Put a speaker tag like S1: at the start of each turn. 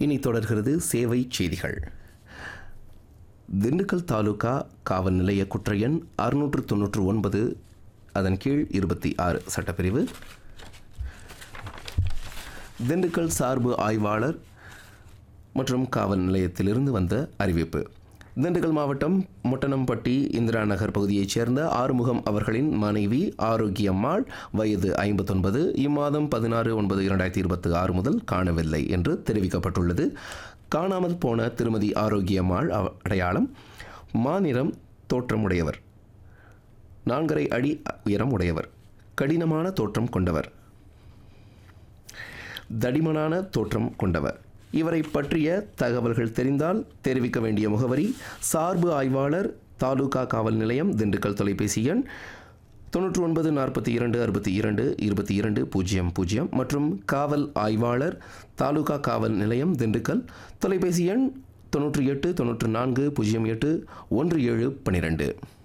S1: இனி தொடர்கிறது சேவை செய்திகள் திண்டுக்கல் தாலுகா காவல் நிலைய குற்ற எண் அறுநூற்று தொன்னூற்று ஒன்பது அதன் கீழ் இருபத்தி ஆறு சட்டப்பிரிவு திண்டுக்கல் சார்பு ஆய்வாளர் மற்றும் காவல் நிலையத்திலிருந்து வந்த அறிவிப்பு திண்டுக்கல் மாவட்டம் முட்டனம்பட்டி இந்திரா நகர் பகுதியைச் சேர்ந்த ஆறுமுகம் அவர்களின் மனைவி ஆரோக்கியம்மாள் வயது ஐம்பத்தொன்பது இம்மாதம் பதினாறு ஒன்பது இரண்டாயிரத்தி இருபத்தி ஆறு முதல் காணவில்லை என்று தெரிவிக்கப்பட்டுள்ளது காணாமல் போன திருமதி ஆரோக்கியம்மாள் அவ- அடையாளம் மாநிறம் தோற்றமுடையவர் நான்கரை அடி உயரம் உடையவர் கடினமான தோற்றம் கொண்டவர் தடிமனான தோற்றம் கொண்டவர் இவரை பற்றிய தகவல்கள் தெரிந்தால் தெரிவிக்க வேண்டிய முகவரி சார்பு ஆய்வாளர் தாலுகா காவல் நிலையம் திண்டுக்கல் தொலைபேசி எண் தொண்ணூற்றி ஒன்பது நாற்பத்தி இரண்டு அறுபத்தி இரண்டு இருபத்தி இரண்டு பூஜ்ஜியம் பூஜ்ஜியம் மற்றும் காவல் ஆய்வாளர் தாலுகா காவல் நிலையம் திண்டுக்கல் தொலைபேசி எண் தொண்ணூற்றி எட்டு தொண்ணூற்று நான்கு பூஜ்ஜியம் எட்டு ஒன்று ஏழு பன்னிரெண்டு